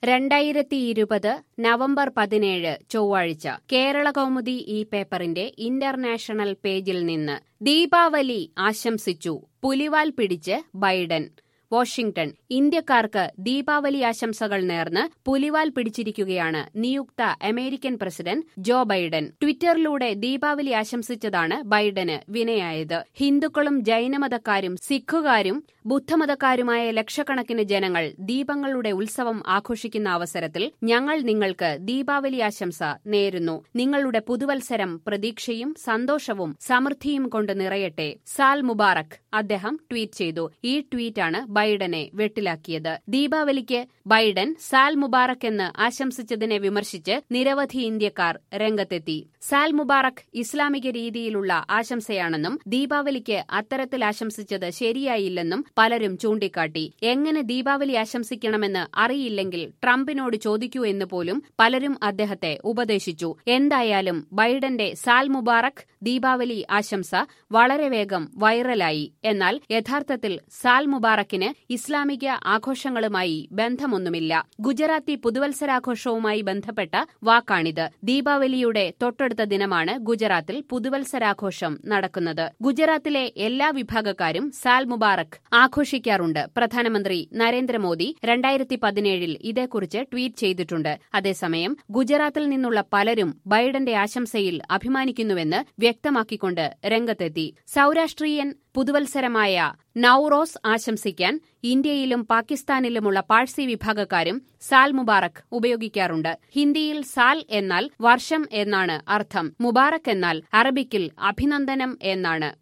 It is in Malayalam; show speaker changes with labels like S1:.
S1: രണ്ടായിരത്തി ഇരുപത് നവംബർ പതിനേഴ് ചൊവ്വാഴ്ച കേരള കൗമുദി ഈ പേപ്പറിന്റെ ഇന്റർനാഷണൽ പേജിൽ നിന്ന് ദീപാവലി ആശംസിച്ചു പുലിവാൽ പിടിച്ച് ബൈഡൻ വാഷിംഗ്ടൺ ഇന്ത്യക്കാർക്ക് ദീപാവലി ആശംസകൾ നേർന്ന് പുലിവാൽ പിടിച്ചിരിക്കുകയാണ് നിയുക്ത അമേരിക്കൻ പ്രസിഡന്റ് ജോ ബൈഡൻ ട്വിറ്ററിലൂടെ ദീപാവലി ആശംസിച്ചതാണ് ബൈഡന് വിനയായത് ഹിന്ദുക്കളും ജൈനമതക്കാരും സിഖുകാരും ബുദ്ധമതക്കാരുമായ ലക്ഷക്കണക്കിന് ജനങ്ങൾ ദീപങ്ങളുടെ ഉത്സവം ആഘോഷിക്കുന്ന അവസരത്തിൽ ഞങ്ങൾ നിങ്ങൾക്ക് ദീപാവലി ആശംസ നേരുന്നു നിങ്ങളുടെ പുതുവത്സരം പ്രതീക്ഷയും സന്തോഷവും സമൃദ്ധിയും കൊണ്ട് നിറയട്ടെ സാൽ മുബാറക് അദ്ദേഹം ട്വീറ്റ് ചെയ്തു ഈ ട്വീറ്റാണ് ബൈഡനെ വെട്ടിലാക്കിയത് ദീപാവലിക്ക് ബൈഡൻ സാൽ മുബാറക് എന്ന് ആശംസിച്ചതിനെ വിമർശിച്ച് നിരവധി ഇന്ത്യക്കാർ രംഗത്തെത്തി സാൽ മുബാറക് ഇസ്ലാമിക രീതിയിലുള്ള ആശംസയാണെന്നും ദീപാവലിക്ക് അത്തരത്തിൽ ആശംസിച്ചത് ശരിയായില്ലെന്നും പലരും ചൂണ്ടിക്കാട്ടി എങ്ങനെ ദീപാവലി ആശംസിക്കണമെന്ന് അറിയില്ലെങ്കിൽ ട്രംപിനോട് ചോദിക്കൂ എന്ന് പോലും പലരും അദ്ദേഹത്തെ ഉപദേശിച്ചു എന്തായാലും ബൈഡന്റെ സാൽ മുബാറക് ദീപാവലി ആശംസ വളരെ വേഗം വൈറലായി എന്നാൽ യഥാർത്ഥത്തിൽ സാൽ മുബാറക്കിന് ഇസ്ലാമിക ആഘോഷങ്ങളുമായി ബന്ധമൊന്നുമില്ല ഗുജറാത്തി പുതുവത്സരാഘോഷവുമായി ബന്ധപ്പെട്ട വാക്കാണിത് ദീപാവലിയുടെ തൊട്ടടുത്ത ദിനമാണ് ഗുജറാത്തിൽ പുതുവത്സരാഘോഷം നടക്കുന്നത് ഗുജറാത്തിലെ എല്ലാ വിഭാഗക്കാരും സാൽ മുബാറക് ആഘോഷിക്കാറുണ്ട് പ്രധാനമന്ത്രി നരേന്ദ്രമോദി രണ്ടായിരത്തി പതിനേഴിൽ ഇതേക്കുറിച്ച് ട്വീറ്റ് ചെയ്തിട്ടുണ്ട് അതേസമയം ഗുജറാത്തിൽ നിന്നുള്ള പലരും ബൈഡന്റെ ആശംസയിൽ അഭിമാനിക്കുന്നുവെന്ന് വ്യക്തമാക്കിക്കൊണ്ട് രംഗത്തെത്തി സൌരാഷ്ട്രീയൻ പുതുവത്സരമായ നൌറോസ് ആശംസിക്കാൻ ഇന്ത്യയിലും പാകിസ്ഥാനിലുമുള്ള പാഴ്സി വിഭാഗക്കാരും സാൽ മുബാറക് ഉപയോഗിക്കാറുണ്ട് ഹിന്ദിയിൽ സാൽ എന്നാൽ വർഷം എന്നാണ് അർത്ഥം മുബാറക് എന്നാൽ അറബിക്കിൽ അഭിനന്ദനം എന്നാണ്